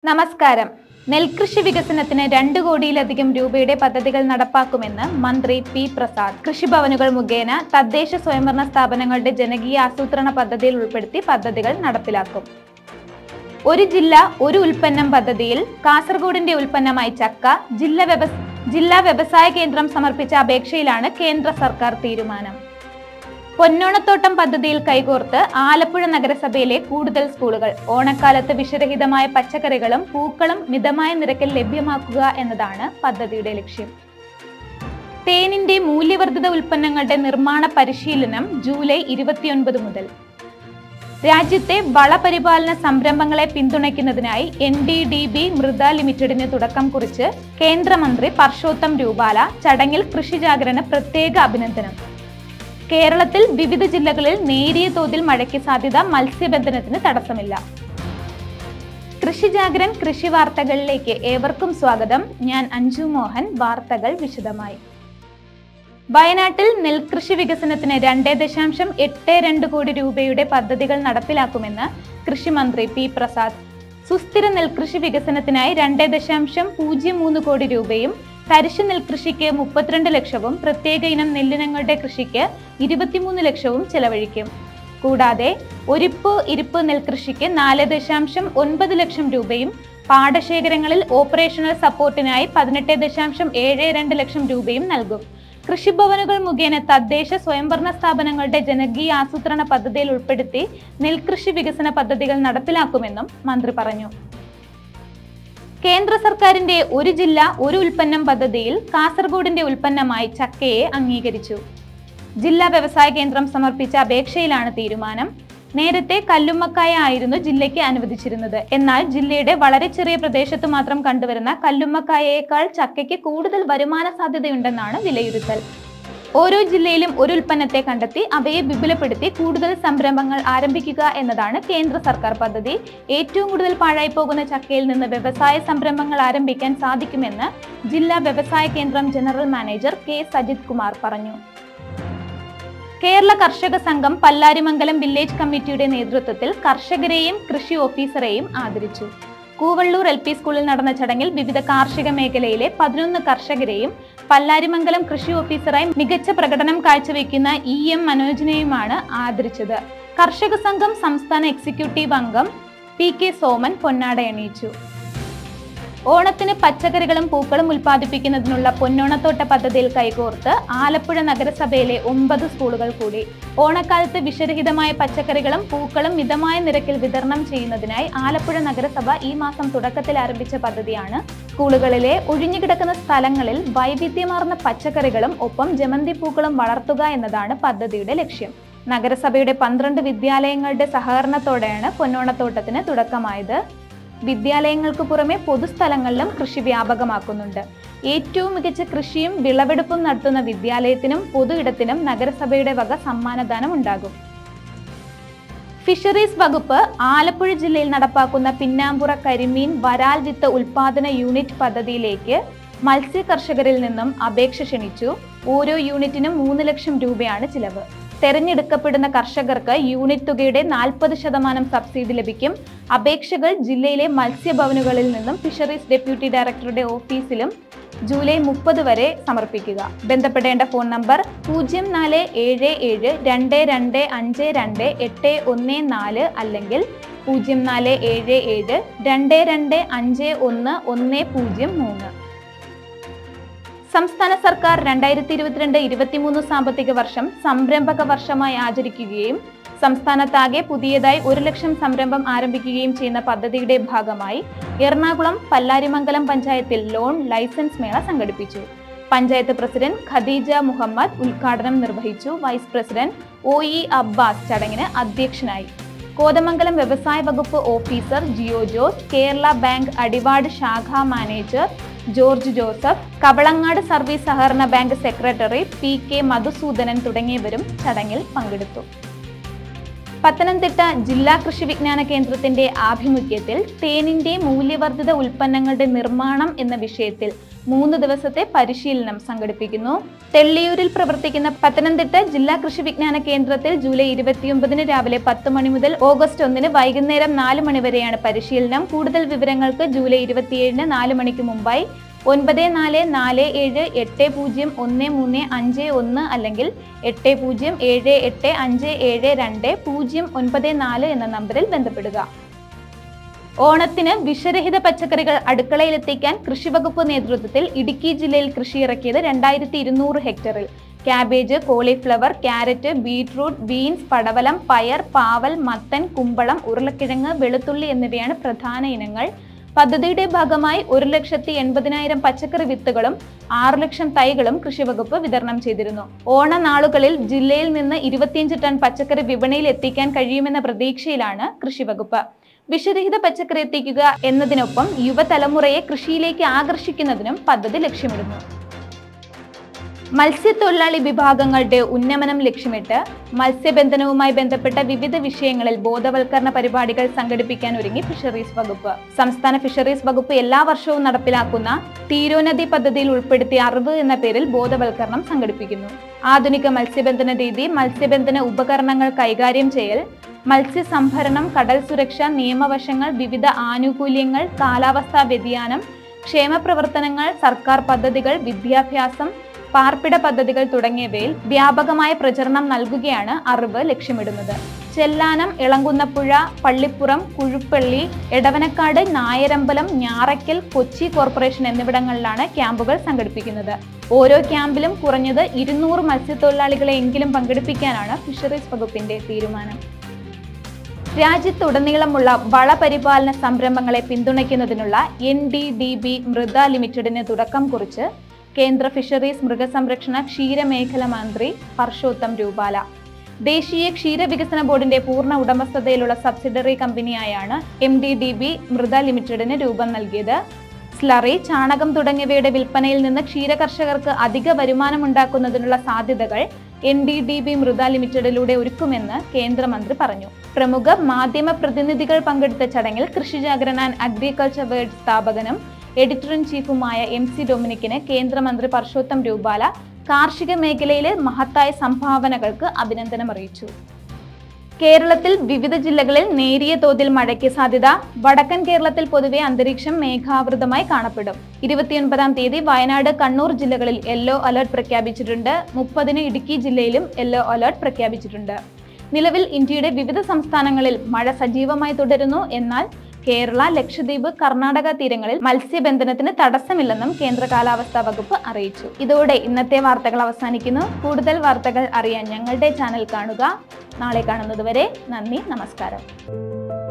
നമസ്കാരം നെൽകൃഷി വികസനത്തിന് രണ്ട് കോടിയിലധികം രൂപയുടെ പദ്ധതികൾ നടപ്പാക്കുമെന്ന് മന്ത്രി പി പ്രസാദ് കൃഷിഭവനുകൾ മുഖേന തദ്ദേശ സ്വയംഭരണ സ്ഥാപനങ്ങളുടെ ജനകീയ ആസൂത്രണ പദ്ധതിയിൽ ഉൾപ്പെടുത്തി പദ്ധതികൾ നടപ്പിലാക്കും ഒരു ജില്ല ഒരു ഉൽപ്പന്നം പദ്ധതിയിൽ കാസർഗോഡിന്റെ ഉൽപ്പന്നമായി ചക്ക ജില്ല വ്യവ- ജില്ലാ വ്യവസായ കേന്ദ്രം സമർപ്പിച്ച അപേക്ഷയിലാണ് കേന്ദ്ര സർക്കാർ തീരുമാനം പൊന്നോണത്തോട്ടം പദ്ധതിയിൽ കൈകോർത്ത് ആലപ്പുഴ നഗരസഭയിലെ കൂടുതൽ സ്കൂളുകൾ ഓണക്കാലത്ത് വിഷരഹിതമായ പച്ചക്കറികളും പൂക്കളും മിതമായ നിരക്കിൽ ലഭ്യമാക്കുക എന്നതാണ് പദ്ധതിയുടെ ലക്ഷ്യം തേനിന്റെ മൂല്യവർദ്ധിത ഉൽപ്പന്നങ്ങളുടെ നിർമ്മാണ പരിശീലനം ജൂലൈ ഇരുപത്തിയൊൻപത് മുതൽ രാജ്യത്തെ വളപരിപാലന സംരംഭങ്ങളെ പിന്തുണയ്ക്കുന്നതിനായി N D D B Mrida ലിമിറ്റഡിന് തുടക്കം കുറിച്ച് കേന്ദ്രമന്ത്രി പർഷോത്തം രൂപാല ചടങ്ങിൽ കൃഷി ജാഗരന് പ്രത്യേക അഭിനന്ദനം കേരളത്തിൽ വിവിധ ജില്ലകളിൽ നേരിയ തോതിൽ മഴയ്ക്ക് സാധ്യത മത്സ്യബന്ധനത്തിന് തടസ്സമില്ല കൃഷി ജാഗരൻ കൃഷി വാർത്തകളിലേക്ക് ഏവർക്കും സ്വാഗതം ഞാൻ അഞ്ജു മോഹൻ വാർത്തകൾ വിശദമായി വയനാട്ടിൽ നെൽകൃഷി വികസനത്തിന് രണ്ട് ദശാംശം എട്ട് രണ്ട് കോടി രൂപയുടെ പദ്ധതികൾ നടപ്പിലാക്കുമെന്ന് കൃഷിമന്ത്രി പി പ്രസാദ് സുസ്ഥിര നെൽകൃഷി വികസനത്തിനായി രണ്ട് ദശാംശം പൂജ്യം മൂന്ന് കോടി രൂപയും തരിശു നെൽകൃഷിക്ക് മുപ്പത്തിരണ്ട് ലക്ഷവും പ്രത്യേക ഇനം നെല്ലിനങ്ങളുടെ കൃഷിക്ക് ഇരുപത്തിമൂന്ന് ലക്ഷവും ചെലവഴിക്കും കൂടാതെ ഒരിപ്പ് ഇരിപ്പ് നെൽകൃഷിക്ക് നാല് ദശാംശം ഒൻപത് ലക്ഷം രൂപയും പാടശേഖരങ്ങളിൽ ഓപ്പറേഷണൽ സപ്പോർട്ടിനായി പതിനെട്ട് ദശാംശം ഏഴ് രണ്ട് ലക്ഷം രൂപയും നൽകും കൃഷിഭവനുകൾ മുഖേന തദ്ദേശ സ്വയംഭരണ സ്ഥാപനങ്ങളുടെ ജനകീയ ആസൂത്രണ പദ്ധതിയിൽ ഉൾപ്പെടുത്തി നെൽകൃഷി വികസന പദ്ധതികൾ നടപ്പിലാക്കുമെന്നും മന്ത്രി പറഞ്ഞു കേന്ദ്ര സർക്കാരിന്റെ ഒരു ജില്ല ഒരു ഉൽപ്പന്നം പദ്ധതിയിൽ കാസർഗോഡിന്റെ ഉൽപ്പന്നമായി ചക്കയെ അംഗീകരിച്ചു ജില്ലാ വ്യവസായ കേന്ദ്രം സമർപ്പിച്ച അപേക്ഷയിലാണ് തീരുമാനം നേരത്തെ കല്ലുമ്മക്കായ ആയിരുന്നു ജില്ലയ്ക്ക് അനുവദിച്ചിരുന്നത് എന്നാൽ ജില്ലയുടെ വളരെ ചെറിയ പ്രദേശത്ത് മാത്രം കണ്ടുവരുന്ന കല്ലുമ്മക്കായയേക്കാൾ ചക്കയ്ക്ക് കൂടുതൽ വരുമാന സാധ്യതയുണ്ടെന്നാണ് വിലയിരുത്തൽ ഓരോ ജില്ലയിലും ഒരു ഉൽപ്പന്നത്തെ കണ്ടെത്തി അവയെ വിപുലപ്പെടുത്തി കൂടുതൽ സംരംഭങ്ങൾ ആരംഭിക്കുക എന്നതാണ് കേന്ദ്ര സർക്കാർ പദ്ധതി ഏറ്റവും കൂടുതൽ പാഴായി പോകുന്ന ചക്കയിൽ നിന്ന് വ്യവസായ സംരംഭങ്ങൾ ആരംഭിക്കാൻ സാധിക്കുമെന്ന് ജില്ലാ വ്യവസായ കേന്ദ്രം general manager K Sajith Kumar പറഞ്ഞു കേരള കർഷക സംഘം പല്ലാരിമംഗലം വില്ലേജ് കമ്മിറ്റിയുടെ നേതൃത്വത്തിൽ കർഷകരെയും കൃഷി ഓഫീസറെയും ആദരിച്ചു കൂവള്ളൂർ എൽ പി സ്കൂളിൽ നടന്ന ചടങ്ങിൽ വിവിധ കാർഷിക മേഖലയിലെ പതിനൊന്ന് കർഷകരെയും പല്ലാരിമംഗലം കൃഷി ഓഫീസറായി മികച്ച പ്രകടനം കാഴ്ചവെക്കുന്ന ഇ എം മനോജിനെയുമാണ് ആദരിച്ചത് കർഷക സംഘം സംസ്ഥാന എക്സിക്യൂട്ടീവ് അംഗം പി കെ സോമൻ പൊന്നാടയണിയിച്ചു ഓണത്തിന് പച്ചക്കറികളും പൂക്കളും ഉൽപ്പാദിപ്പിക്കുന്നതിനുള്ള പൊന്നോണത്തോട്ട പദ്ധതിയിൽ കൈകോർത്ത് ആലപ്പുഴ നഗരസഭയിലെ ഒമ്പത് സ്കൂളുകൾ കൂടി ഓണക്കാലത്ത് വിഷരഹിതമായ പച്ചക്കറികളും പൂക്കളും മിതമായ നിരക്കിൽ വിതരണം ചെയ്യുന്നതിനായി ആലപ്പുഴ നഗരസഭ ഈ മാസം തുടക്കത്തിൽ ആരംഭിച്ച പദ്ധതിയാണ് സ്കൂളുകളിലെ ഒഴിഞ്ഞുകിടക്കുന്ന സ്ഥലങ്ങളിൽ വൈവിധ്യമാർന്ന പച്ചക്കറികളും ഒപ്പം ജമന്തി പൂക്കളും വളർത്തുക എന്നതാണ് പദ്ധതിയുടെ ലക്ഷ്യം നഗരസഭയുടെ പന്ത്രണ്ട് വിദ്യാലയങ്ങളുടെ സഹകരണത്തോടെയാണ് പൊന്നോണത്തോട്ടത്തിന് തുടക്കമായത് വിദ്യാലയങ്ങൾക്ക് പുറമെ പൊതുസ്ഥലങ്ങളിലും കൃഷി വ്യാപകമാക്കുന്നുണ്ട് ഏറ്റവും മികച്ച കൃഷിയും വിളവെടുപ്പും നടത്തുന്ന വിദ്യാലയത്തിനും പൊതു ഇടത്തിനും നഗരസഭയുടെ വക സമ്മാനദാനം ഉണ്ടാകും ഫിഷറീസ് വകുപ്പ് ആലപ്പുഴ ജില്ലയിൽ നടപ്പാക്കുന്ന പിന്നാമ്പുറ കരിമീൻ വരാൽ വിത്ത് ഉൽപാദന യൂണിറ്റ് പദ്ധതിയിലേക്ക് മത്സ്യ കർഷകരിൽ നിന്നും അപേക്ഷ ക്ഷണിച്ചു ഓരോ യൂണിറ്റിനും മൂന്ന് ലക്ഷം രൂപയാണ് ചിലവ് തെരഞ്ഞെടുക്കപ്പെടുന്ന കർഷകർക്ക് യൂണിറ്റ് തുകയുടെ നാൽപ്പത് ശതമാനം സബ്സിഡി ലഭിക്കും അപേക്ഷകൾ ജില്ലയിലെ മത്സ്യഭവനുകളിൽ നിന്നും ഫിഷറീസ് ഡെപ്യൂട്ടി ഡയറക്ടറുടെ ഓഫീസിലും ജൂലൈ മുപ്പത് വരെ സമർപ്പിക്കുക ബന്ധപ്പെടേണ്ട ഫോൺ നമ്പർ പൂജ്യം നാല് ഏഴ് ഏഴ് രണ്ട് രണ്ട് അഞ്ച് രണ്ട് എട്ട് ഒന്ന് നാല് അല്ലെങ്കിൽ പൂജ്യം നാല് ഏഴ് ഏഴ് രണ്ട് രണ്ട് അഞ്ച് ഒന്ന് ഒന്ന് പൂജ്യം മൂന്ന് സംസ്ഥാന സർക്കാർ രണ്ടായിരത്തി ഇരുപത്തിരണ്ട് ഇരുപത്തിമൂന്ന് സാമ്പത്തിക വർഷം സംരംഭക വർഷമായി ആചരിക്കുകയും സംസ്ഥാനത്താകെ പുതിയതായി ഒരു ലക്ഷം സംരംഭം ആരംഭിക്കുകയും ചെയ്യുന്ന പദ്ധതിയുടെ ഭാഗമായി എറണാകുളം പല്ലാരിമംഗലം പഞ്ചായത്തിൽ ലോൺ ലൈസൻസ് മേള സംഘടിപ്പിച്ചു പഞ്ചായത്ത് പ്രസിഡന്റ് ഖദീജ മുഹമ്മദ് ഉദ്ഘാടനം നിർവഹിച്ചു vice president O E Abbas ചടങ്ങിന് അധ്യക്ഷനായി കോതമംഗലം വ്യവസായ വകുപ്പ് ഓഫീസർ ജിയോ ജോസ് കേരള ബാങ്ക് അടിവാട് ശാഖാ manager George Joseph Kavalangad service സഹകരണ bank secretary P K Madhusoodanan തുടങ്ങിയവരും ചടങ്ങിൽ പങ്കെടുത്തു പത്തനംതിട്ട ജില്ലാ കൃഷി വിജ്ഞാന കേന്ദ്രത്തിന്റെ ആഭിമുഖ്യത്തിൽ തേനിന്റെ മൂല്യവർദ്ധിത ഉൽപ്പന്നങ്ങളുടെ നിർമ്മാണം എന്ന വിഷയത്തിൽ മൂന്ന് ദിവസത്തെ പരിശീലനം സംഘടിപ്പിക്കുന്നു തെള്ളിയൂരിൽ പ്രവർത്തിക്കുന്ന പത്തനംതിട്ട ജില്ലാ കൃഷി വിജ്ഞാന കേന്ദ്രത്തിൽ ജൂലൈ ഇരുപത്തിയൊമ്പതിന് രാവിലെ പത്ത് മണി മുതൽ ഓഗസ്റ്റ് ഒന്നിന് വൈകുന്നേരം നാല് മണി വരെയാണ് പരിശീലനം കൂടുതൽ വിവരങ്ങൾക്ക് ജൂലൈ ഇരുപത്തിയേഴിന് നാല് മണിക്ക് മുമ്പായി ഒൻപത് നാല് നാല് ഏഴ് എട്ട് പൂജ്യം ഒന്ന് മൂന്ന് അഞ്ച് ഒന്ന് അല്ലെങ്കിൽ എട്ട് പൂജ്യം ഏഴ് എട്ട് അഞ്ച് ഏഴ് രണ്ട് പൂജ്യം ഒൻപത് നാല് എന്ന നമ്പറിൽ ബന്ധപ്പെടുക ഓണത്തിന് വിഷരഹിത പച്ചക്കറികൾ അടുക്കളയിലെത്തിക്കാൻ കൃഷിവകുപ്പ് നേതൃത്വത്തിൽ ഇടുക്കി ജില്ലയിൽ കൃഷി ഇറക്കിയത് രണ്ടായിരത്തി ഇരുന്നൂറ് ഹെക്ടറിൽ cabbage cauliflower carrot beetroot beans പടവലം പയർ പാവൽ മത്തൻ കുമ്പളം ഉരുളക്കിഴങ്ങ് വെളുത്തുള്ളി എന്നിവയാണ് പ്രധാന ഇനങ്ങൾ പദ്ധതിയുടെ ഭാഗമായി ഒരു ലക്ഷത്തി എൺപതിനായിരം പച്ചക്കറി വിത്തുകളും ആറ് ലക്ഷം തൈകളും കൃഷിവകുപ്പ് വിതരണം ചെയ്തിരുന്നു ഓണനാളുകളിൽ ജില്ലയിൽ നിന്ന് ഇരുപത്തിയഞ്ച് ടൺ പച്ചക്കറി വിപണിയിൽ എത്തിക്കാൻ കഴിയുമെന്ന പ്രതീക്ഷയിലാണ് കൃഷിവകുപ്പ് വിഷരഹിത പച്ചക്കറി എത്തിക്കുക എന്നതിനൊപ്പം യുവതലമുറയെ കൃഷിയിലേക്ക് ആകർഷിക്കുന്നതിനും പദ്ധതി ലക്ഷ്യമിടുന്നു മത്സ്യത്തൊഴിലാളി വിഭാഗങ്ങളുടെ ഉന്നമനം ലക്ഷ്യമിട്ട് മത്സ്യബന്ധനവുമായി ബന്ധപ്പെട്ട വിവിധ വിഷയങ്ങളിൽ ബോധവൽക്കരണ പരിപാടികൾ സംഘടിപ്പിക്കാൻ ഒരുങ്ങി ഫിഷറീസ് വകുപ്പ് സംസ്ഥാന ഫിഷറീസ് വകുപ്പ് എല്ലാ വർഷവും നടപ്പിലാക്കുന്ന തീരോനദി പദ്ധതിയിൽ ഉൾപ്പെടുത്തിയ അറിവ് എന്ന പേരിൽ ബോധവൽക്കരണം സംഘടിപ്പിക്കുന്നു ആധുനിക മത്സ്യബന്ധന രീതി മത്സ്യബന്ധന ഉപകരണങ്ങൾ കൈകാര്യം ചെയ്യൽ മത്സ്യസംഭരണം കടൽ സുരക്ഷ നിയമവശങ്ങൾ വിവിധ ആനുകൂല്യങ്ങൾ കാലാവസ്ഥാ വ്യതിയാനം ക്ഷേമ പ്രവർത്തനങ്ങൾ സർക്കാർ പദ്ധതികൾ വിദ്യാഭ്യാസം പാർപ്പിട പദ്ധതികൾ തുടങ്ങിയവയിൽ വ്യാപകമായ പ്രചരണം നൽകുകയാണ് അറിവ് ലക്ഷ്യമിടുന്നത് ചെല്ലാനം ഇളങ്കുന്നപ്പുഴ പള്ളിപ്പുറം കുഴുപ്പള്ളി എടവനക്കാട് നായരമ്പലം ഞാറയ്ക്കൽ കൊച്ചി കോർപ്പറേഷൻ എന്നിവിടങ്ങളിലാണ് ക്യാമ്പുകൾ സംഘടിപ്പിക്കുന്നത് ഓരോ ക്യാമ്പിലും കുറഞ്ഞത് ഇരുന്നൂറ് മത്സ്യത്തൊഴിലാളികളെ എങ്കിലും പങ്കെടുപ്പിക്കാനാണ് ഫിഷറീസ് വകുപ്പിന്റെ തീരുമാനം രാജ്യത്തുടനീളമുള്ള വളപരിപാലന സംരംഭങ്ങളെ പിന്തുണയ്ക്കുന്നതിനുള്ള N D D B Mrida ലിമിറ്റഡിന് തുടക്കം കുറിച്ച് കേന്ദ്ര ഫിഷറീസ് മൃഗസംരക്ഷണ ക്ഷീരമേഖല മന്ത്രി പർഷോത്തം രൂപാല ദേശീയ ക്ഷീരവികസന ബോർഡിന്റെ പൂർണ്ണ ഉടമസ്ഥതയിലുള്ള സബ്സിഡറി കമ്പനിയായാണ് M D D B Mrida ലിമിറ്റഡിന് രൂപം നൽകിയത് സ്ലറി ചാണകം തുടങ്ങിയവയുടെ വിൽപ്പനയിൽ നിന്ന് ക്ഷീരകർഷകർക്ക് അധിക വരുമാനമുണ്ടാക്കുന്നതിനുള്ള സാധ്യതകൾ N D D B Mrida ലിമിറ്റഡിലൂടെ ഒരുക്കുമെന്ന് കേന്ദ്രമന്ത്രി പറഞ്ഞു പ്രമുഖ മാധ്യമ പ്രതിനിധികൾ പങ്കെടുത്ത ചടങ്ങിൽ Krishi Jagran and agriculture world സ്ഥാപകനും എഡിറ്റർ ഇൻ ചീഫുമായ എം സി ഡൊമിനിക്കിന് കേന്ദ്രമന്ത്രി പർഷോത്തം രൂപാല കാർഷിക മേഖലയിലെ മഹത്തായ സംഭാവനകൾക്ക് അഭിനന്ദനം അറിയിച്ചു കേരളത്തിൽ വിവിധ ജില്ലകളിൽ നേരിയ തോതിൽ മഴയ്ക്ക് സാധ്യത വടക്കൻ കേരളത്തിൽ പൊതുവെ അന്തരീക്ഷം മേഘാവൃതമായി കാണപ്പെടും ഇരുപത്തിയൊൻപതാം തീയതി വയനാട് കണ്ണൂർ ജില്ലകളിൽ യെല്ലോ അലർട്ട് പ്രഖ്യാപിച്ചിട്ടുണ്ട് മുപ്പതിന് ഇടുക്കി ജില്ലയിലും യെല്ലോ അലർട്ട് പ്രഖ്യാപിച്ചിട്ടുണ്ട് നിലവിൽ ഇന്ത്യയുടെ വിവിധ സംസ്ഥാനങ്ങളിൽ മഴ സജീവമായി തുടരുന്നു എന്നാൽ കേരള ലക്ഷദ്വീപ് കർണാടക തീരങ്ങളിൽ മത്സ്യബന്ധനത്തിന് തടസ്സമില്ലെന്നും കേന്ദ്ര കാലാവസ്ഥാ വകുപ്പ് അറിയിച്ചു ഇതോടെ ഇന്നത്തെ വാർത്തകൾ അവസാനിക്കുന്നു കൂടുതൽ വാർത്തകൾ അറിയാൻ ഞങ്ങളുടെ ചാനൽ കാണുക നാളെ കാണുന്നതുവരെ നന്ദി നമസ്കാരം